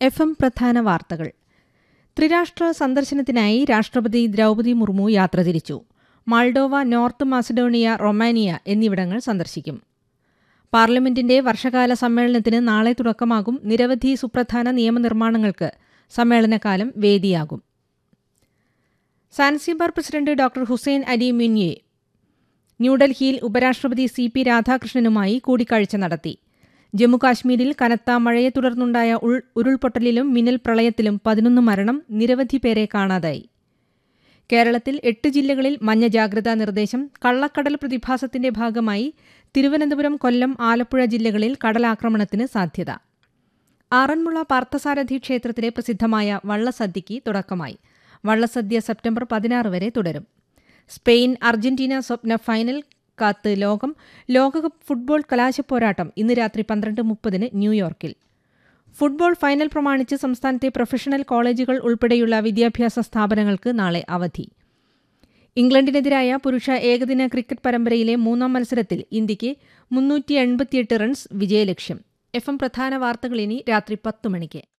F M പ്രധാന വാർത്തകൾ ത്രിരാഷ്ട്ര സന്ദർശനത്തിനായി രാഷ്ട്രപതി ദ്രൗപദി മുർമു യാത്ര തിരിച്ചു മാൾഡോവ നോർത്ത് മാസിഡോണിയ റൊമാനിയ എന്നിവിടങ്ങൾ സന്ദർശിക്കും പാർലമെന്റിന്റെ വർഷകാല സമ്മേളനത്തിന് നാളെ തുടക്കമാകും നിരവധി സുപ്രധാന നിയമനിർമ്മാണങ്ങൾക്ക് സമ്മേളനകാലം വേദിയാകും Zanzibar president doctor Hussein Ali Mwinyi ന്യൂഡൽഹിയിൽ ഉപരാഷ്ട്രപതി സി പി രാധാകൃഷ്ണനുമായി കൂടിക്കാഴ്ച നടത്തി ജമ്മുകാശ്മീരിൽ കനത്ത മഴയെ തുടർന്നുണ്ടായ ഉൾ- ഉരുൾപൊട്ടലിലും മിന്നൽ പ്രളയത്തിലും പതിനൊന്ന് മരണം നിരവധി പേരെ കാണാതായി കേരളത്തിൽ എട്ട് ജില്ലകളിൽ മഞ്ഞ ജാഗ്രതാ നിർദ്ദേശം കള്ളക്കടൽ പ്രതിഭാസത്തിന്റെ ഭാഗമായി തിരുവനന്തപുരം കൊല്ലം ആലപ്പുഴ ജില്ലകളിൽ കടലാക്രമണത്തിന് സാധ്യത ആറന്മുള പാർത്ഥസാരഥി ക്ഷേത്രത്തിലെ പ്രസിദ്ധമായ വള്ളസദ്യയ്ക്ക് തുടക്കമായി വള്ളസദ്യ സെപ്റ്റംബർ പതിനാറ് വരെ തുടരും സ്പെയിൻ അർജന്റീന സ്വപ്ന ഫൈനൽ കാത്ത് ലോകം ലോകകപ്പ് ഫുട്ബോൾ കലാശപ്പോരാട്ടം ഇന്ന് രാത്രി പന്ത്രണ്ട് മുപ്പതിന് ന്യൂയോർക്കിൽ ഫുട്ബോൾ ഫൈനൽ പ്രമാണിച്ച് സംസ്ഥാനത്തെ പ്രൊഫഷണൽ കോളേജുകൾ ഉൾപ്പെടെയുള്ള വിദ്യാഭ്യാസ സ്ഥാപനങ്ങൾക്ക് നാളെ അവധി ഇംഗ്ലണ്ടിനെതിരായ പുരുഷ ഏകദിന ക്രിക്കറ്റ് പരമ്പരയിലെ മൂന്നാം മത്സരത്തിൽ ഇന്ത്യയ്ക്ക് മുന്നൂറ്റി എൺപത്തിയെട്ട് റൺസ് വിജയലക്ഷ്യം എഫ് എം പ്രധാന വാർത്തകൾ ഇനി രാത്രി പത്ത് മണിക്ക്